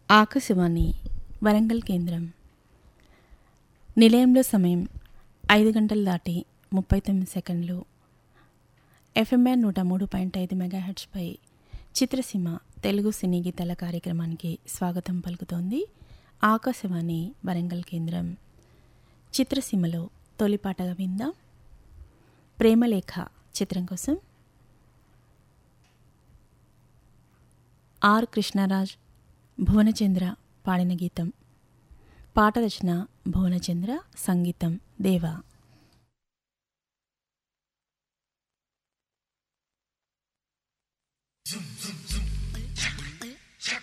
ఆకాశవాణి వరంగల్ కేంద్రం నిలయంలో సమయం ఐదు గంటలు దాటి ముప్పై తొమ్మిది సెకండ్లు ఎఫ్ఎంఆర్ నూట మూడు పాయింట్ ఐదు మెగాహెడ్స్పై చిత్రసీమ తెలుగు సినీ గీతాల కార్యక్రమానికి స్వాగతం పలుకుతోంది ఆకాశవాణి వరంగల్ కేంద్రం చిత్రసీమలో తొలిపాటగా విందాం ప్రేమలేఖ చిత్రం కోసం ఆర్ కృష్ణరాజ్ భువనచంద్ర పాడిన గీతం పాట రచన భువనచంద్ర సంగీతం దేవా